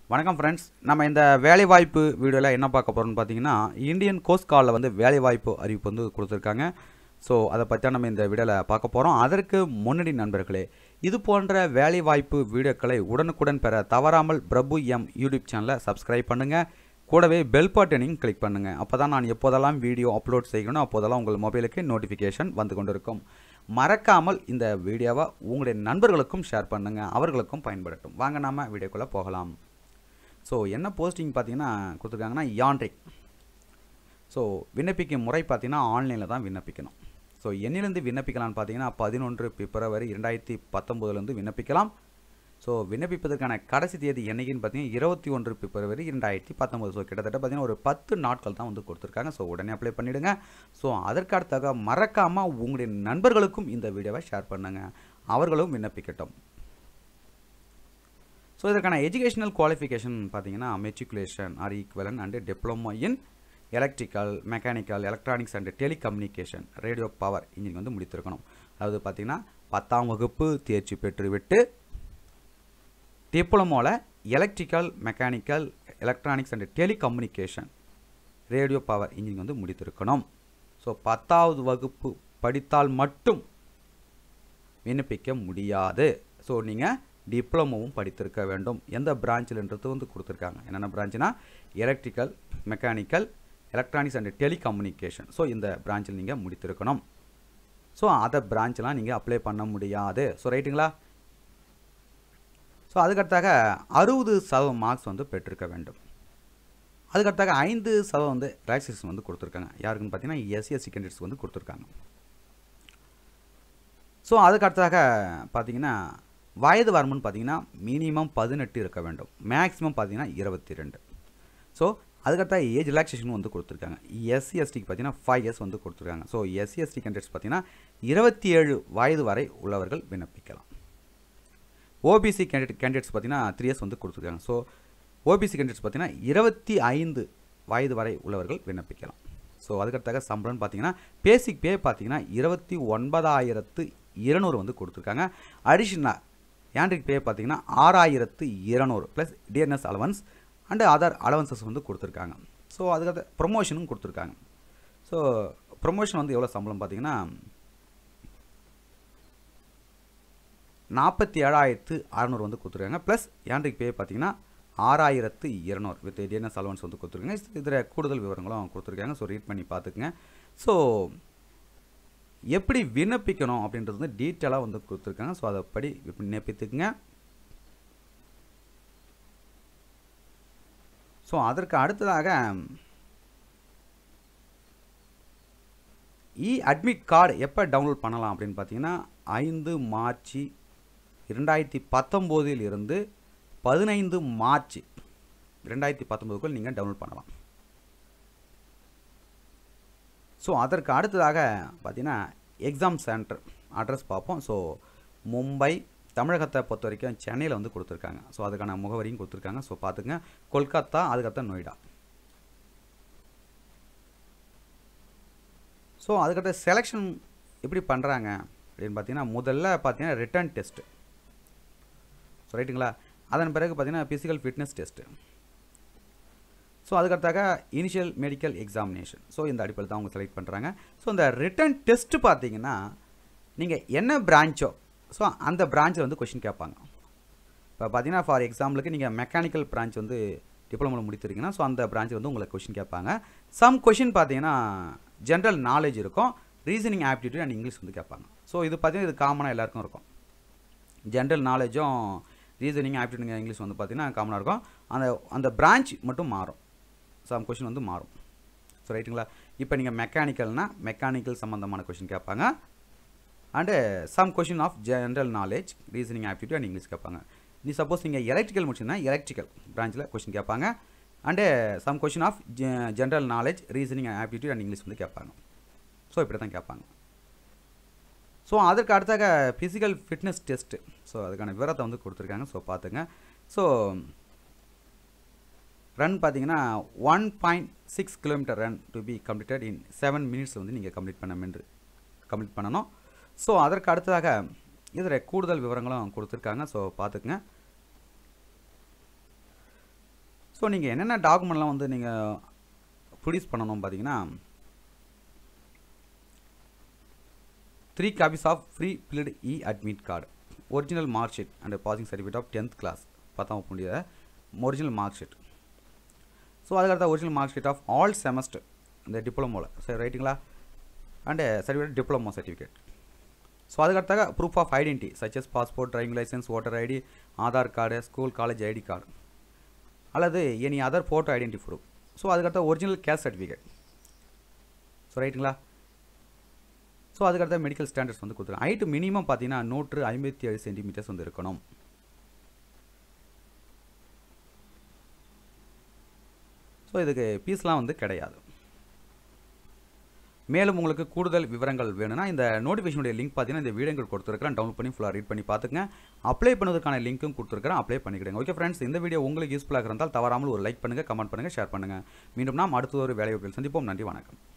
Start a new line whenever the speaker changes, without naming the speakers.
வணக்கம் ஃப்ரெண்ட்ஸ் நம்ம இந்த வேலைவாய்ப்பு வீடியோவில் என்ன பார்க்க போகிறோம்னு பார்த்தீங்கன்னா இந்தியன் கோஸ்ட் காலில் வந்து வேலைவாய்ப்பு அறிவிப்பு வந்து கொடுத்துருக்காங்க ஸோ அதை பற்றி தான் நம்ம இந்த வீடியோவில் பார்க்க போகிறோம் அதற்கு முன்னாடி நண்பர்களே இது போன்ற வேலைவாய்ப்பு வீடியோக்களை உடனுக்குடன் பெற தவறாமல் பிரபு எம் யூடியூப் சேனலை சப்ஸ்கிரைப் பண்ணுங்கள் கூடவே பெல் பட்டனையும் கிளிக் பண்ணுங்கள் அப்போ தான் நான் எப்போதெல்லாம் வீடியோ அப்லோட் செய்யணும் அப்போதெல்லாம் உங்கள் மொபைலுக்கு நோட்டிஃபிகேஷன் வந்து கொண்டிருக்கும் மறக்காமல் இந்த வீடியோவை உங்களுடைய நண்பர்களுக்கும் ஷேர் பண்ணுங்கள் அவர்களுக்கும் பயன்படட்டும் வாங்க நாம வீடியோக்குள்ளே போகலாம் ஸோ என்ன போஸ்டிங் பார்த்தீங்கன்னா கொடுத்துருக்காங்கன்னா யான்ட்ரிக் ஸோ விண்ணப்பிக்கும் முறை பார்த்தீங்கன்னா ஆன்லைனில் தான் விண்ணப்பிக்கணும் ஸோ என்னிலேருந்து விண்ணப்பிக்கலாம்னு பார்த்தீங்கன்னா பதினொன்று பிப்ரவரி இரண்டாயிரத்தி பத்தொம்போதுலேருந்து விண்ணப்பிக்கலாம் ஸோ விண்ணப்பிப்பதற்கான கடைசி தேதி என்னைக்குன்னு பார்த்தீங்கன்னா இருபத்தி ஒன்று பிப்ரவரி இரண்டாயிரத்தி பத்தொம்போது ஸோ கிட்டத்தட்ட பார்த்தீங்கன்னா ஒரு பத்து நாட்கள் தான் வந்து கொடுத்துருக்காங்க ஸோ உடனே அப்ளை பண்ணிவிடுங்க ஸோ அதற்கு அடுத்தாக மறக்காமல் உங்களுடைய நண்பர்களுக்கும் இந்த வீடியோவை ஷேர் பண்ணுங்கள் அவர்களும் விண்ணப்பிக்கட்டும் ஸோ இதற்கான எஜுகேஷனல் குவாலிஃபிகேஷன் பார்த்தீங்கன்னா matriculation or equivalent and diploma in electrical mechanical electronics and telecommunication radio power engineering வந்து முடித்திருக்கணும் அதாவது பார்த்தீங்கன்னா பத்தாம் வகுப்பு தேர்ச்சி பெற்றுவிட்டு டிப்ளமோவில் electrical mechanical electronics and telecommunication radio power engineering வந்து முடித்திருக்கணும் ஸோ பத்தாவது வகுப்பு படித்தால் மட்டும் விண்ணப்பிக்க முடியாது ஸோ நீங்கள் டிப்ளமோவும் படித்திருக்க வேண்டும் எந்த பிரான்ச்சில்ன்றது வந்து கொடுத்துருக்காங்க என்னென்ன பிரான்ச்னா electrical mechanical electronics and telecommunication so இந்த பிரான்ச்சில் நீங்கள் முடித்திருக்கணும் ஸோ அதை பிரான்ச்லாம் நீங்கள் அப்ளை பண்ண முடியாது ஸோ ரைட்டுங்களா ஸோ அதுக்கடுத்தாக அறுபது சதவீதம் மார்க்ஸ் வந்து பெற்றிருக்க வேண்டும் அதுக்கடுத்தாக ஐந்து சதவீதம் வந்து ரிலாக்ஸேஷன் வந்து கொடுத்துருக்காங்க யாருக்குன்னு பார்த்தீங்கன்னா எஸ்சிஎஸ்சி கேண்டிடேட்ஸ் வந்து கொடுத்துருக்காங்க ஸோ அதுக்கடுத்தாக பார்த்தீங்கன்னா வயது வரம்புன்னு பார்த்தீங்கன்னா மினிமம் பதினெட்டு இருக்க வேண்டும் மேக்ஸிமம் பார்த்தீங்கன்னா இருபத்தி ரெண்டு ஸோ அதுக்கடுத்த ஏஜ் ரிலாக்ஸேஷன் வந்து கொடுத்துருக்காங்க எஸ்சி எஸ்டிக்கு பார்த்தீங்கன்னா ஃபைவ் இயர்ஸ் வந்து கொடுத்துருக்காங்க ஸோ எஸ்சி எஸ்டி கேண்டிடேட்ஸ் பார்த்தீங்கன்னா இருபத்தி ஏழு வயது வரை உள்ளவர்கள் விண்ணப்பிக்கலாம் ஓபிசி கேண்டிடேட் கேண்டிடேட்ஸ் பார்த்தீங்கன்னா த்ரீ இயர்ஸ் வந்து கொடுத்துருக்காங்க ஸோ ஓபிசி கேண்டிடேட்ஸ் பார்த்தீங்கன்னா இருபத்தி ஐந்து வயது வரை உள்ளவர்கள் விண்ணப்பிக்கலாம் ஸோ அதுக்கடுத்தாக சம்பளம்னு பார்த்தீங்கன்னா பேசிக் பே பார்த்தீங்கன்னா இருபத்தி ஒன்பதாயிரத்து இருநூறு வந்து கொடுத்துருக்காங்க அடிஷ்னலாக ஏண்ட்ரிக் பே பார்த்தீங்கன்னா ஆறாயிரத்து இருநூறு plus DNS allowance and other allowances வந்து கொடுத்துருக்காங்க ஸோ அதுக்கடுத்த ப்ரொமோஷனும் கொடுத்துருக்காங்க ஸோ ப்ரொமோஷன் வந்து எவ்வளோ சம்பளம் பார்த்தீங்கன்னா நாற்பத்தி ஏழாயிரத்து அறநூறு வந்து கொடுத்துருக்காங்க ப்ளஸ் ஏண்ட்ரிக் பே பார்த்தீங்கன்னா ஆறாயிரத்து இருநூறு வித் டிஎன்எஸ் அலவன்ஸ் வந்து கொடுத்துருக்காங்க இதில் கூடுதல் விவரங்களும் கொடுத்துருக்காங்க ஸோ ரீட் பண்ணி பார்த்துக்குங்க ஸோ எப்படி விண்ணப்பிக்கணும் அப்படின்றது வந்து டீட்டெயிலாக வந்து கொடுத்துருக்காங்க ஸோ அதை படி விண்ணப்பித்துக்குங்க ஸோ அதற்கு அடுத்ததாக இ அட்மிட் கார்டு எப்போ டவுன்லோட் பண்ணலாம் அப்படின்னு பார்த்தீங்கன்னா ஐந்து மார்ச் இரண்டாயிரத்தி பத்தொம்போதில் இருந்து பதினைந்து மார்ச் ரெண்டாயிரத்தி பத்தொம்போதுக்குள் நீங்கள் டவுன்லோட் பண்ணலாம் ஸோ அதற்கு அடுத்ததாக பார்த்தீங்கன்னா எக்ஸாம் சென்டர் அட்ரஸ் பார்ப்போம் ஸோ மும்பை தமிழகத்தை பொறுத்த வரைக்கும் சென்னையில் வந்து கொடுத்துருக்காங்க ஸோ அதுக்கான முகவரியும் கொடுத்துருக்காங்க ஸோ பார்த்துங்க கொல்கத்தா அதுக்கடுத்த நொய்டா ஸோ அதுக்கடுத்த செலெக்ஷன் எப்படி பண்ணுறாங்க அப்படின்னு பார்த்தீங்கன்னா முதல்ல பார்த்தீங்கன்னா ரிட்டன் டெஸ்ட்டு ஸோ ரைட்டுங்களா அதன் பிறகு பார்த்தீங்கன்னா ஃபிசிக்கல் ஃபிட்னஸ் டெஸ்ட்டு ஸோ அதுக்கடுத்தாக இனிஷியல் மெடிக்கல் எக்ஸாமினேஷன் ஸோ இந்த அடிப்படையில் தான் அவங்க செலக்ட் பண்ணுறாங்க ஸோ இந்த ரிட்டன் டெஸ்ட்டு பார்த்தீங்கன்னா நீங்கள் என்ன பிரான்ச்சோ ஸோ அந்த பிரான்ச்சில் வந்து கொஷின் கேட்பாங்க இப்போ பார்த்தீங்கன்னா ஃபார் எக்ஸாம்பிளுக்கு நீங்கள் மெக்கானிக்கல் பிரான்ச் வந்து டிப்ளமோவில் முடித்திருக்கீங்கன்னா ஸோ அந்த பிரான்ச்சில் வந்து உங்களுக்கு கொஷின் கேட்பாங்க சம் கொஷின் பார்த்தீங்கன்னா ஜென்ரல் நாலேஜ் இருக்கும் ரீசனிங் ஆப்டிடியூட் அண்ட் இங்கிலீஷ் வந்து கேட்பாங்க ஸோ இது பார்த்தீங்கன்னா இது காமனாக எல்லாருக்கும் இருக்கும் ஜென்ரல் நாலேஜும் ரீசனிங் ஆப்டிடியூட் இங்கிலீஷ் வந்து பார்த்தீங்கன்னா காமனாக இருக்கும் அந்த அந்த பிரான்ச் மட்டும் மாறும் சம் கொஷின் வந்து மாறும் ஸோ ரைட்டுங்களா இப்போ நீங்கள் மெக்கானிக்கல்னால் மெக்கானிக்கல் சம்மந்தமான கொஷின் கேட்பாங்க and some question of general knowledge reasoning aptitude and English கேட்பாங்க நீ சப்போஸ் நீங்கள் எலக்ட்ரிக்கல் முடிச்சுன்னா எலக்ட்ரிக்கல் பிரான்ச்சில் கொஷின் கேட்பாங்க and some question of general knowledge reasoning aptitude and English வந்து கேட்பாங்க ஸோ இப்படி தான் கேட்பாங்க ஸோ அதற்கு அடுத்தாக ஃபிசிக்கல் ஃபிட்னஸ் டெஸ்ட்டு ஸோ அதுக்கான விவரத்தை வந்து கொடுத்துருக்காங்க ஸோ பார்த்துங்க ஸோ ரன் பார்த்தீங்கன்னா one point six kilometre run to be completed in seven minutes வந்து நீங்கள் கம்ப்ளீட் பண்ண மென்று கம்ப்ளீட் பண்ணணும் ஸோ அதற்கு அடுத்ததாக இதில் கூடுதல் விவரங்களும் கொடுத்துருக்காங்க ஸோ பார்த்துக்குங்க ஸோ நீங்கள் என்னென்ன டாக்குமெண்ட்லாம் வந்து நீங்கள் ப்ரொடியூஸ் பண்ணணும் பார்த்தீங்கன்னா three copies of prefilled e admit card original mark sheet and passing certificate of tenth class பத்தாம் வகுப்பு முடிய ஒரிஜினல் மார்க் ஷீட் ஸோ அதுக்கடுத்த original mark sheet of all semester இந்த டிப்ளமோவில் சரி ரைட்டுங்களா and certificate diploma certificate so அதுக்கடுத்தாக proof of identity such as passport driving licence voter ID Aadhaar card school college ID card அல்லது any other photo identity proof so அதுக்கடுத்த original case certificate so ரைட்டுங்களா so அதுக்கடுத்த medical standards வந்து கொடுத்துருக்காங்க height minimum பார்த்தீங்கன்னா நூற்று ஐம்பத்தி ஏழு சென்டிமீட்டர்ஸ் வந்து இருக்கணும் ஸோ இதுக்கு பீஸ்லாம் வந்து கிடையாது மேலும் உங்களுக்கு கூடுதல் விவரங்கள் வேணும்னா இந்த நோட்டிஃபிகேஷனுடைய லிங்க் பார்த்தீங்கன்னா இந்த வீடியோங்கள் கொடுத்துருக்கிறேன் டவுன்லோட் பண்ணி ஃபுல்லாக ரீட் பண்ணி பார்த்துங்க அப்ளை பண்ணுவதற்கான லிங்க்கும் கொடுத்துருக்கிறேன் அப்ளை பண்ணிக்கிடுங்க ஓகே ஃப்ரெண்ட்ஸ் இந்த வீடியோ உங்களுக்கு யூஸ்ஃபுல்லாக இருந்தால் தவறாமல் ஒரு லைக் பண்ணுங்கள் கமெண்ட் பண்ணுங்கள் ஷேர் பண்ணுங்கள் மீண்டும் நாம் அடுத்த ஒரு வேலைவாய்ப்பில் சந்திப்போம் நன்றி வணக்கம்